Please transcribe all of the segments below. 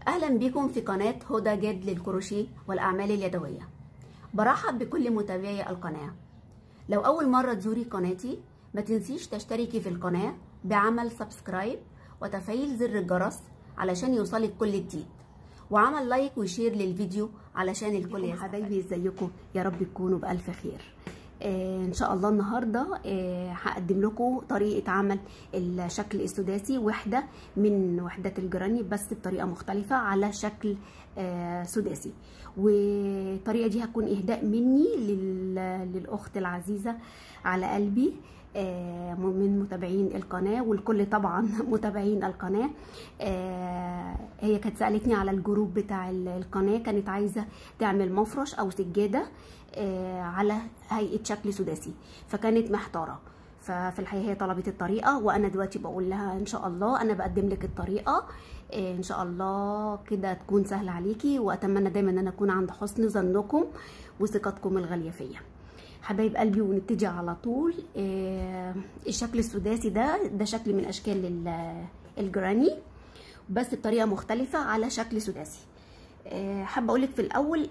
أهلا بكم في قناة هدى جد للكروشيه والأعمال اليدوية برحب بكل متابعي القناة لو أول مرة تزوري قناتي ما تنسيش تشتركي في القناة بعمل سبسكرايب وتفعيل زر الجرس علشان يوصلك كل جديد وعمل لايك وشير للفيديو علشان الكل يا حبايبي ازيكم يا رب تكونوا بألف خير آه ان شاء الله النهارده آه هقدم لكم طريقه عمل الشكل السداسي وحده من وحدات الجراني بس بطريقه مختلفه على شكل آه سداسي والطريقه دي هتكون اهداء مني للاخت العزيزه على قلبي من متابعين القناه والكل طبعا متابعين القناه هي كانت سالتني على الجروب بتاع القناه كانت عايزه تعمل مفرش او سجاده على هيئه شكل سداسي فكانت محتاره ففي الحقيقه هي طلبت الطريقه وانا دلوقتي بقول لها ان شاء الله انا بقدم لك الطريقه ان شاء الله كده تكون سهله عليكي واتمنى دايما ان انا اكون عند حسن ظنكم وثقتكم الغاليه فيا حبايب قلبي ونبتدي على طول الشكل السداسي ده ده شكل من اشكال الجراني بس بطريقه مختلفه على شكل سداسي حابه اقول لك في الاول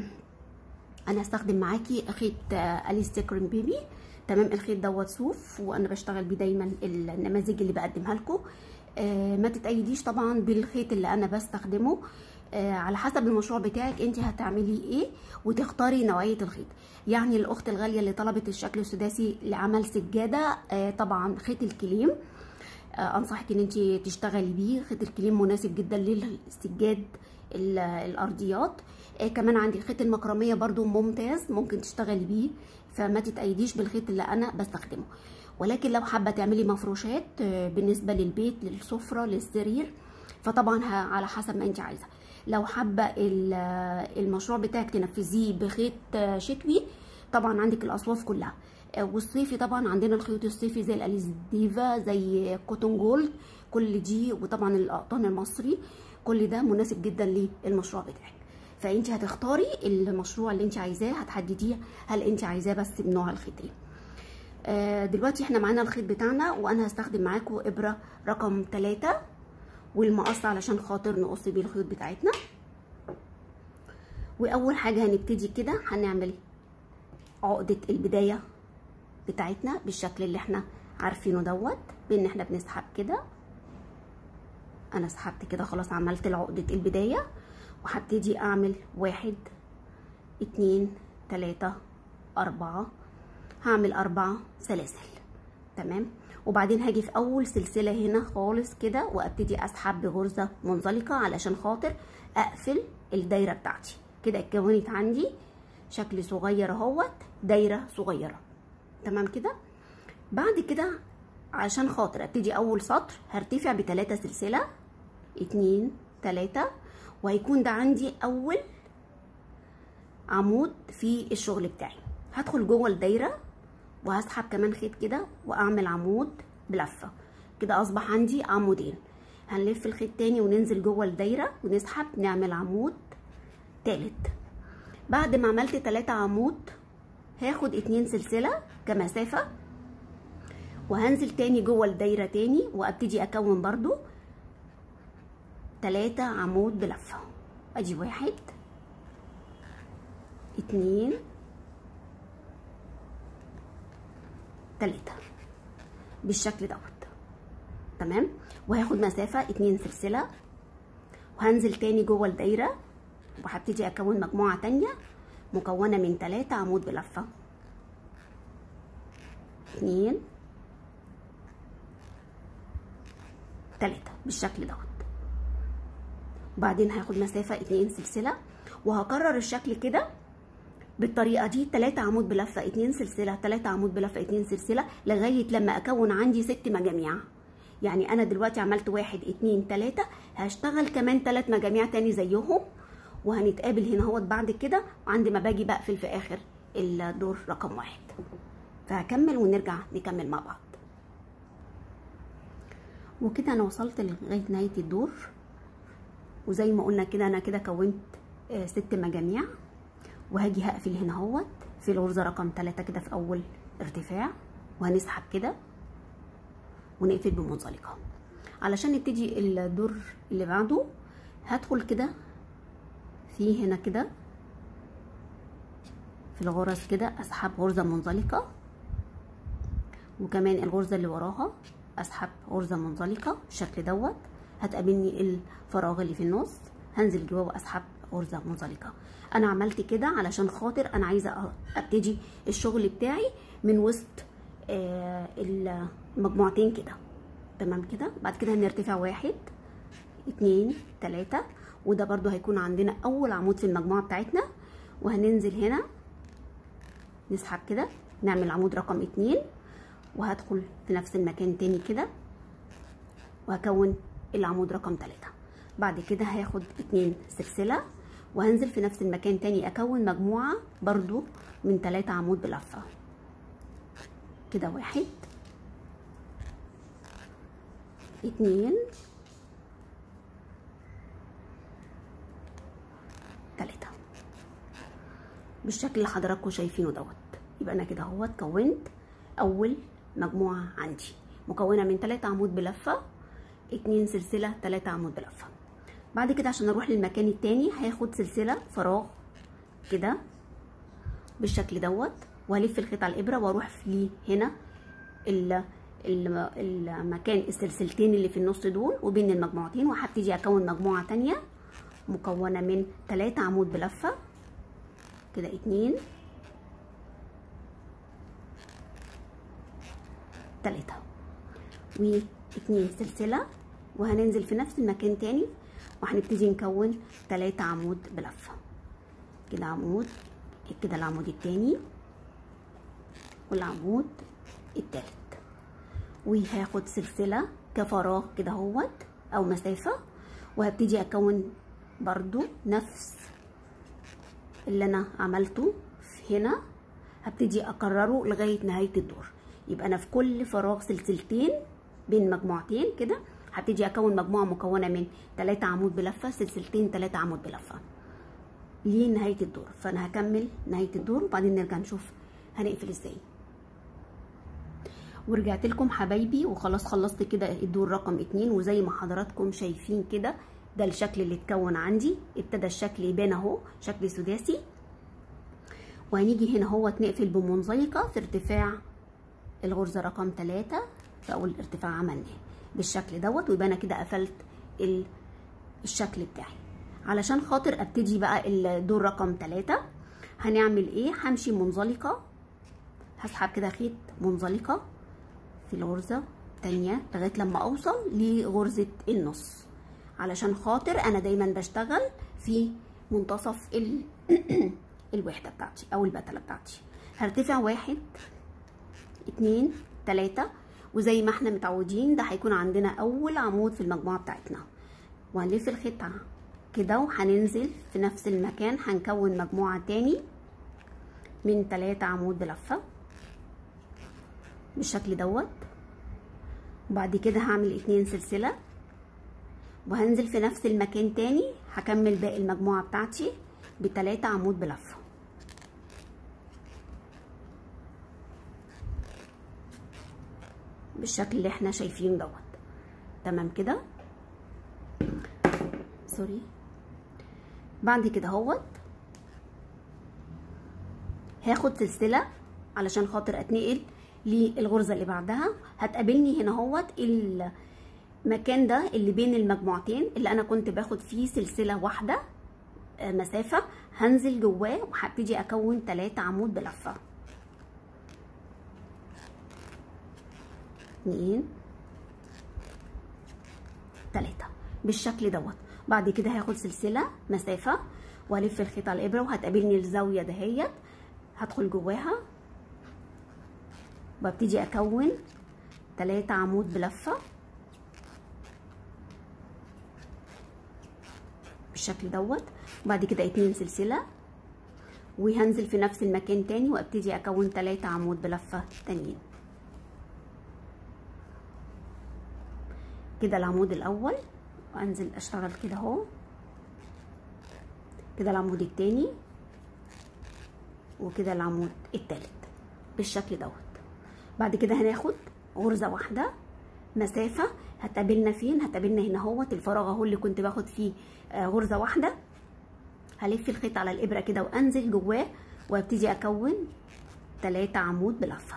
انا هستخدم معاكي خيط اليستيكرين بيبي تمام الخيط دوت صوف وانا بشتغل بيه دايما النماذج اللي بقدمها لكم ما تتأيديش طبعا بالخيط اللي انا بستخدمه على حسب المشروع بتاعك انت هتعملي ايه وتختاري نوعيه الخيط يعني الاخت الغاليه اللي طلبت الشكل السداسي لعمل سجاده طبعا خيط الكليم انصحك ان انت تشتغلي بيه خيط الكليم مناسب جدا للسجاد الارضيات كمان عندي خيط المكرميه برضو ممتاز ممكن تشتغلي بيه فما تتأيديش بالخيط اللي انا بستخدمه ولكن لو حابه تعملي مفروشات بالنسبه للبيت للسفره للسرير فطبعا على حسب ما انت عايزه لو حابه المشروع بتاعك تنفذيه بخيط شتوي طبعا عندك الاصواف كلها والصيفي طبعا عندنا الخيوط الصيفي زي الاليز ديفا زي كوتون جولد كل دي وطبعا القطن المصري كل ده مناسب جدا للمشروع بتاعك فانت هتختاري المشروع اللي انت عايزاه هتحدديه هل انت عايزاه بس بنوع الخيط ايه دلوقتي احنا معانا الخيط بتاعنا وانا هستخدم معاكم ابره رقم 3 والمقص علشان خاطر نقص بيه الخيوط بتاعتنا واول حاجه هنبتدي كده هنعمل عقده البدايه بتاعتنا بالشكل اللي احنا عارفينه دوت بان احنا بنسحب كده انا سحبت كده خلاص عملت عقده البدايه وهبتدي اعمل واحد اتنين تلاته اربعه هعمل اربع سلاسل تمام وبعدين هاجي في اول سلسله هنا خالص كده وابتدي اسحب بغرزه منزلقه علشان خاطر اقفل الدايره بتاعتي كده اتكونت عندي شكل صغير اهوت دايره صغيره تمام كده بعد كده عشان خاطر ابتدي اول سطر هرتفع بتلاتة سلسله اتنين تلاتة وهيكون ده عندي اول عمود في الشغل بتاعي هدخل جوه الدايره وهسحب كمان خيط كده واعمل عمود بلفه كده اصبح عندي عمودين هنلف الخيط تاني وننزل جوه الدايره ونسحب نعمل عمود تالت بعد ما عملت تلاتة عمود هاخد اتنين سلسله كمسافه وهنزل تاني جوه الدايره تاني وابتدي اكون برضو تلاتة عمود بلفه ادي واحد اتنين تلاتة بالشكل دوت تمام وهاخد مسافة اتنين سلسلة وهنزل تاني جوه الدايرة وهبتدي اكون مجموعة تانية مكونة من تلاتة عمود بلفة اتنين تلاتة بالشكل دوت وبعدين هاخد مسافة اتنين سلسلة وهكرر الشكل كده بالطريقه دي 3 عمود بلفه 2 سلسله 3 عمود بلفه 2 سلسله لغايه لما اكون عندي ست مجاميع يعني انا دلوقتي عملت واحد اتنين تلاته هشتغل كمان تلات مجاميع تاني زيهم وهنتقابل هنا اهوت بعد كده وعند ما باجي بقفل في اخر الدور رقم واحد فهكمل ونرجع نكمل مع بعض وكده انا وصلت لغايه نهايه الدور وزي ما قلنا كده انا كده كونت ست مجاميع وهاجي هقفل هنا اهوت في الغرزه رقم 3 كده في اول ارتفاع وهنسحب كده ونقفل بمنزلقه علشان نبتدي الدور اللي بعده هدخل كده في هنا كده في الغرز كده اسحب غرزة منزلقة وكمان الغرزة اللي وراها اسحب غرزة منزلقة بالشكل دوت هتقابلني الفراغ اللي في النص هنزل جوه واسحب غرزة منزلقة انا عملت كده علشان خاطر انا عايزة ابتدي الشغل بتاعي من وسط آه المجموعتين كده تمام كده بعد كده هنرتفع واحد اتنين تلاتة وده برضو هيكون عندنا اول عمود في المجموعة بتاعتنا وهننزل هنا نسحب كده نعمل عمود رقم اتنين وهدخل في نفس المكان تاني كده وهكون العمود رقم تلاتة بعد كده هاخد اتنين سلسلة وهنزل في نفس المكان تاني اكون مجموعة برضو من تلاتة عمود بلفة كده واحد اتنين تلاتة بالشكل اللي حضراتكم شايفينه دوت يبقى انا كده اهوت كونت اول مجموعة عندي مكونة من تلاتة عمود بلفة اتنين سلسلة تلاتة عمود بلفة بعد كده عشان اروح للمكان التاني هاخد سلسلة فراغ كده بالشكل دوت وهلف الخيط على الابرة واروح لي هنا المكان السلسلتين اللي في النص دول وبين المجموعتين وهبتدي اكون مجموعة تانية مكونة من تلاتة عمود بلفة كده اتنين تلاتة واتنين سلسلة وهننزل في نفس المكان تاني وهنبتدي نكون تلاتة عمود بلفة كده عمود كده العمود التاني والعمود التالت وهاخد سلسلة كفراغ كده اهوت او مسافة وهبتدي اكون برضو نفس اللي انا عملته هنا هبتدي اكرره لغاية نهاية الدور يبقى انا في كل فراغ سلسلتين بين مجموعتين كده هبتدي اكون مجموعة مكونة من تلاتة عمود بلفة سلسلتين تلاتة عمود بلفة لنهاية الدور فانا هكمل نهاية الدور وبعدين نرجع نشوف هنقفل ازاي ورجعت لكم حبايبي وخلاص خلصت كده الدور رقم اتنين وزي ما حضراتكم شايفين كده ده الشكل اللي اتكون عندي ابتدى الشكل يبان اهو شكل سداسي وهنيجي هنا اهو نقفل بمنزلقة في ارتفاع الغرزة رقم تلاتة في اول ارتفاع عملناه بالشكل دوت ويبقى انا كده قفلت الشكل بتاعي علشان خاطر ابتدي بقى الدور رقم تلاتة هنعمل ايه همشي منزلقة هسحب كده خيط منزلقة في الغرزة تانية لغاية لما اوصل لغرزة النص علشان خاطر انا دايما بشتغل في منتصف ال... الوحدة بتاعتي او البتلة بتاعتي هرتفع واحد اتنين تلاتة وزي ما احنا متعودين ده هيكون عندنا اول عمود في المجموعة بتاعتنا وهنلف الخيط كده وهننزل في نفس المكان هنكون مجموعة تاني من تلاتة عمود بلفة بالشكل دوت وبعد كده هعمل اتنين سلسلة وهنزل في نفس المكان تاني هكمل باقي المجموعة بتاعتي بتلاتة عمود بلفة بالشكل اللي احنا شايفين دوت تمام كده سوري بعد كده اهوت هاخد سلسله علشان خاطر اتنقل للغرزه اللي بعدها هتقابلني هنا اهوت المكان ده اللي بين المجموعتين اللي انا كنت باخد فيه سلسله واحده مسافه هنزل جواه وهبتدي اكون تلاتة عمود بلفه اتنين تلاتة بالشكل دوت بعد كده هاخد سلسله مسافه والف الخيط على الابره وهتقابلني الزاويه دهيت هدخل جواها وابتدي اكون تلاتة عمود بلفه بالشكل دوت وبعد كده اتنين سلسله وهنزل في نفس المكان تاني وابتدي اكون تلاتة عمود بلفه تانيين كده العمود الاول وانزل اشتغل كده اهو كده العمود التاني وكده العمود التالت بالشكل دوت بعد كده هناخد غرزة واحدة مسافة هتقابلنا فين هتقابلنا هنا اهوت الفراغ اهو اللي كنت باخد فيه آه، غرزه واحده هلف الخيط على الابره كده وانزل جواه وابتدي اكون تلاتة عمود بلفه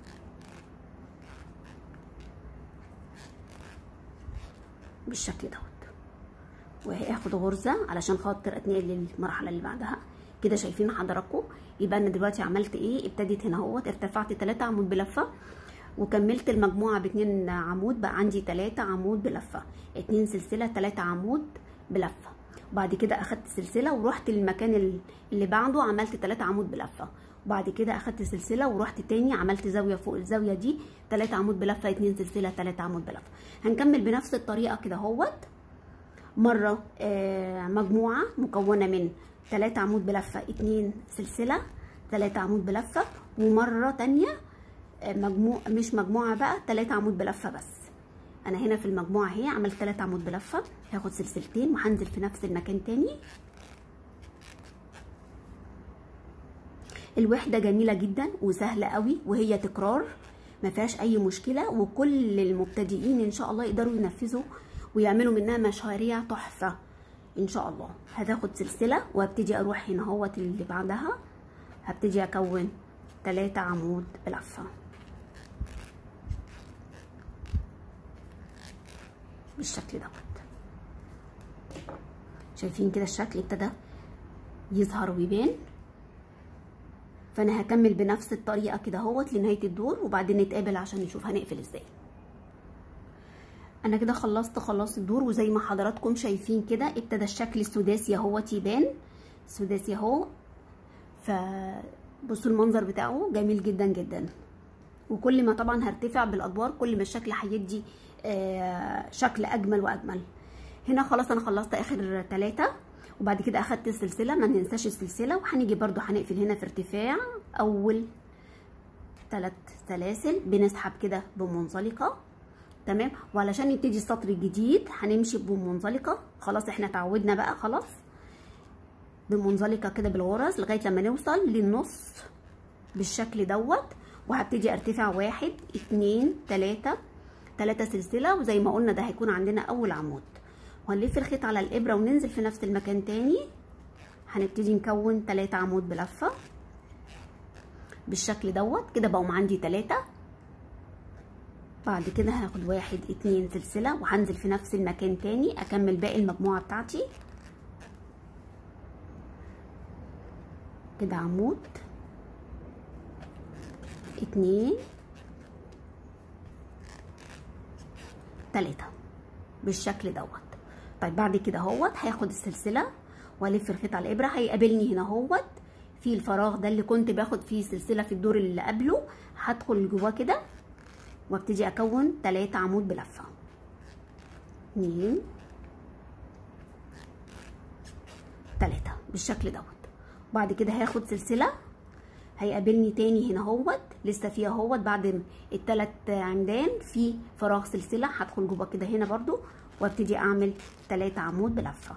بالشكل دوت وهاخد غرزه علشان خاطر اتنقل للمرحله اللي بعدها كده شايفين حضراتكم يبقى انا دلوقتي عملت ايه ابتديت هنا اهوت ارتفعت 3 عمود بلفه وكملت المجموعه باتنين عمود بقى عندي 3 عمود بلفه اتنين سلسله 3 عمود بلفه وبعد كده اخدت سلسله ورحت للمكان اللي بعده عملت 3 عمود بلفه وبعد كده اخدت سلسله ورحت تاني عملت زاويه فوق الزاويه دي 3 عمود بلفه اتنين سلسله 3 عمود بلفه هنكمل بنفس الطريقه كده اهوت مره آه مجموعه مكونه من 3 عمود بلفه اتنين سلسله 3 عمود بلفه ومره تانية آه مجموع مش مجموعه بقى 3 عمود بلفه بس انا هنا في المجموعه اهي عملت 3 عمود بلفه هاخد سلسلتين وهنزل في نفس المكان تاني الوحده جميله جدا وسهله قوي وهي تكرار ما فيهاش اي مشكله وكل المبتدئين ان شاء الله يقدروا ينفذوا ويعملوا منها مشاريع تحفه ان شاء الله هتاخد سلسله وابتدي اروح هنا اهوت اللي بعدها هبتدي اكون 3 عمود بلفه بالشكل دوت شايفين كده الشكل ابتدى يظهر ويبان فانا هكمل بنفس الطريقه كده اهوت لنهايه الدور وبعدين نتقابل عشان نشوف هنقفل ازاي انا كده خلصت خلاص الدور وزي ما حضراتكم شايفين كده ابتدى الشكل السداسي اهوت يبان سداسي اهو فبصوا المنظر بتاعه جميل جدا جدا وكل ما طبعا هرتفع بالادوار كل ما الشكل هيدي آه شكل اجمل واجمل هنا خلاص انا خلصت اخر ثلاثة وبعد كده اخدت السلسله ما ننساش السلسله وهنيجي برده هنقفل هنا في ارتفاع اول ثلاث سلاسل بنسحب كده بمنزلقه تمام وعلشان نبتدي السطر الجديد هنمشي بمنزلقه خلاص احنا اتعودنا بقى خلاص بمنزلقه كده بالغرز لغايه لما نوصل للنص بالشكل دوت وهبتدي ارتفع واحد اتنين تلاته تلاته سلسله وزي ما قلنا ده هيكون عندنا اول عمود وهنلف الخيط على الابره وننزل في نفس المكان تاني هنبتدي نكون تلاتة عمود بلفه بالشكل دوت كده بقوا عندي تلاتة بعد كده هاخد واحد اتنين سلسله وهنزل في نفس المكان تاني اكمل باقي المجموعه بتاعتي كده عمود اتنين تلاته بالشكل دوت طيب بعد كده اهوت هاخد السلسله والف الخيط على الابره هيقابلني هنا اهوت في الفراغ ده اللي كنت باخد فيه سلسله في الدور اللي قبله هدخل جواه كده وابتدي اكون 3 عمود بلفه اتنين تلاتة بالشكل دوت بعد كده هاخد سلسله هيقابلني تاني هنا اهوت لسه فيها اهوت بعد التلات عمدان في فراغ سلسله هدخل جوه كده هنا برضو وابتدي اعمل 3 عمود بلفه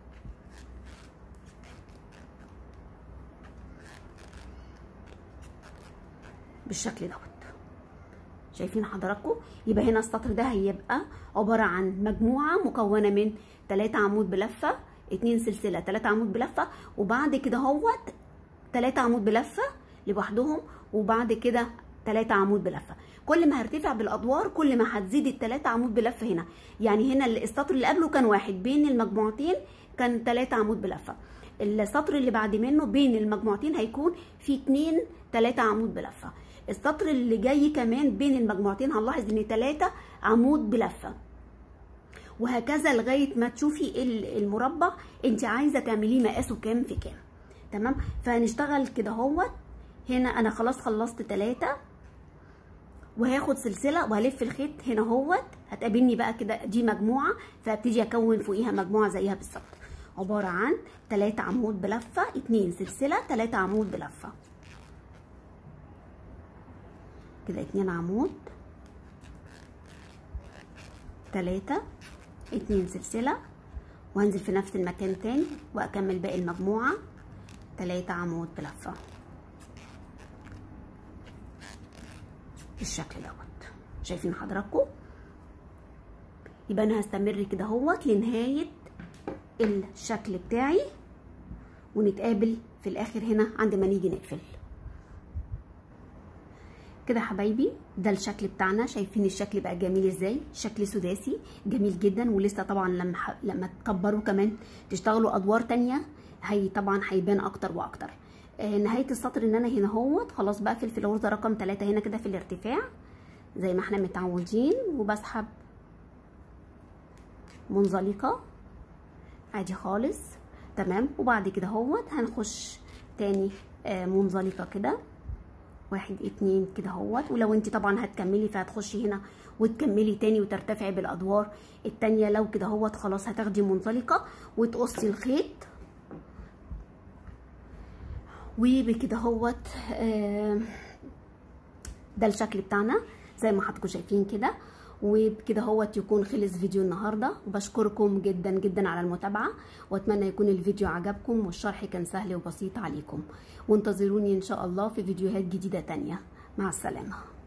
بالشكل دوت شايفين حضراتكم يبقى هنا السطر ده هيبقى عباره عن مجموعه مكونه من 3 عمود بلفه 2 سلسله 3 عمود بلفه وبعد كده اهوت 3 عمود بلفه لوحدهم وبعد كده 3 عمود بلفه كل ما هرتفع بالادوار كل ما هتزيد التلاتة عمود بلفه هنا يعني هنا السطر اللي قبله كان واحد بين المجموعتين كان تلاتة عمود بلفه السطر اللي بعد منه بين المجموعتين هيكون في اتنين تلاتة عمود بلفه السطر اللي جاي كمان بين المجموعتين هنلاحظ ان تلاتة عمود بلفه وهكذا لغايه ما تشوفي المربع انت عايزه تعمليه مقاسه كام في كام تمام فهنشتغل كده اهوت هنا انا خلاص خلصت تلاتة وهاخد سلسله وهلف الخيط هنا اهوت هتقابلني بقى كده دي مجموعه فابتدي اكون فوقيها مجموعه زيها بالظبط عباره عن 3 عمود بلفه 2 سلسله 3 عمود بلفه كده 2 عمود 3 2 سلسله وهنزل في نفس المكان تاني واكمل باقي المجموعه 3 عمود بلفه بالشكل دوت شايفين حضراتكم يبقى انا هستمر كده اهوت لنهايه الشكل بتاعي ونتقابل في الاخر هنا عند ما نيجي نقفل كده يا حبايبي ده الشكل بتاعنا شايفين الشكل بقى جميل ازاي شكل سداسي جميل جدا ولسه طبعا لما ح... لما تكبروا كمان تشتغلوا ادوار تانية هي طبعا هيبان اكتر واكتر آه نهايه السطر ان انا هنا اهوت خلاص بقفل في الغرزه رقم 3 هنا كده في الارتفاع زي ما احنا متعودين وبسحب منزلقه عادي خالص تمام وبعد كده اهوت هنخش تاني آه منزلقه كده واحد اتنين كده اهوت ولو انت طبعا هتكملي فهتخشي هنا وتكملي تاني وترتفعي بالادوار التانية لو كده اهوت خلاص هتاخدي منزلقة وتقصي الخيط وبكده اهوت آه ده الشكل بتاعنا زي ما حضراتكم شايفين كده وبكده هوت يكون خلص فيديو النهارده وبشكركم جدا جدا على المتابعه واتمنى يكون الفيديو عجبكم والشرح كان سهل وبسيط عليكم وانتظروني ان شاء الله في فيديوهات جديده تانية مع السلامه